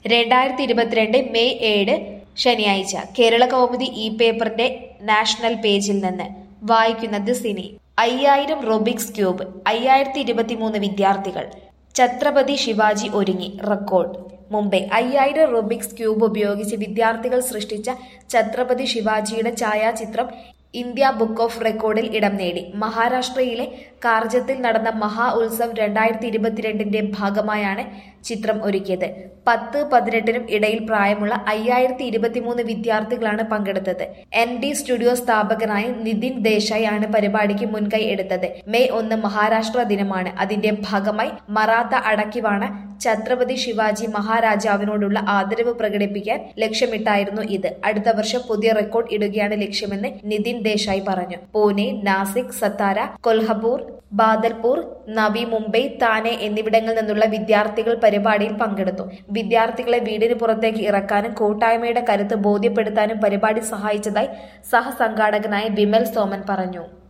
രണ്ടായിരത്തി ഇരുപത്തിരണ്ട് മെയ് ഏഴ് ശനിയാഴ്ച കേരള കൗമുദി ഈ പേപ്പറിന്റെ നാഷണൽ പേജിൽ നിന്ന് വായിക്കുന്നത് സിനി അയ്യായിരം റൊബിക്സ് ക്യൂബ് അയ്യായിരത്തി ഇരുപത്തിമൂന്ന് വിദ്യാർത്ഥികൾ ഛത്രപതി ശിവാജി ഒരുങ്ങി റെക്കോർഡ് മുംബൈ അയ്യായിരം റൊബിക്സ് ക്യൂബ് ഉപയോഗിച്ച് വിദ്യാർത്ഥികൾ സൃഷ്ടിച്ച ഛത്രപതി ശിവാജിയുടെ ഛായാചിത്രം ഇന്ത്യ ബുക്ക് ഓഫ് റെക്കോർഡിൽ ഇടം നേടി മഹാരാഷ്ട്രയിലെ കാർജത്തിൽ നടന്ന മഹാ ഉത്സവ് രണ്ടായിരത്തി ഇരുപത്തിരണ്ടിന്റെ ഭാഗമായാണ് ചിത്രം ഒരുക്കിയത് പത്ത് പതിനെട്ടിനും ഇടയിൽ പ്രായമുള്ള അയ്യായിരത്തി ഇരുപത്തിമൂന്ന് വിദ്യാർത്ഥികളാണ് പങ്കെടുത്തത് എൻ ഡി സ്റ്റുഡിയോ സ്ഥാപകനായ നിതിൻ ദേശായി ആണ് പരിപാടിക്ക് മുൻകൈ എടുത്തത് മെയ് ഒന്ന് മഹാരാഷ്ട്ര ദിനമാണ് അതിന്റെ ഭാഗമായി മറാത്ത അടക്കിവാണ് ഛത്രപതി ശിവാജി മഹാരാജാവിനോടുള്ള ആദരവ് പ്രകടിപ്പിക്കാൻ ലക്ഷ്യമിട്ടായിരുന്നു ഇത് അടുത്ത വർഷം പുതിയ റെക്കോർഡ് ഇടുകയാണ് ലക്ഷ്യമെന്ന് നിതിൻ ദേശായി പറഞ്ഞു പൂനെ നാസിക് സത്താര കൊൽഹപൂർ ബാദൽപൂർ നവി മുംബൈ താനെ എന്നിവിടങ്ങളിൽ നിന്നുള്ള വിദ്യാർത്ഥികൾ പരിപാടിയിൽ പങ്കെടുത്തു വിദ്യാർത്ഥികളെ വീടിന് പുറത്തേക്ക് ഇറക്കാനും കൂട്ടായ്മയുടെ കരുത്ത് ബോധ്യപ്പെടുത്താനും പരിപാടി സഹായിച്ചതായി സഹസംഘാടകനായ വിമൽ സോമൻ പറഞ്ഞു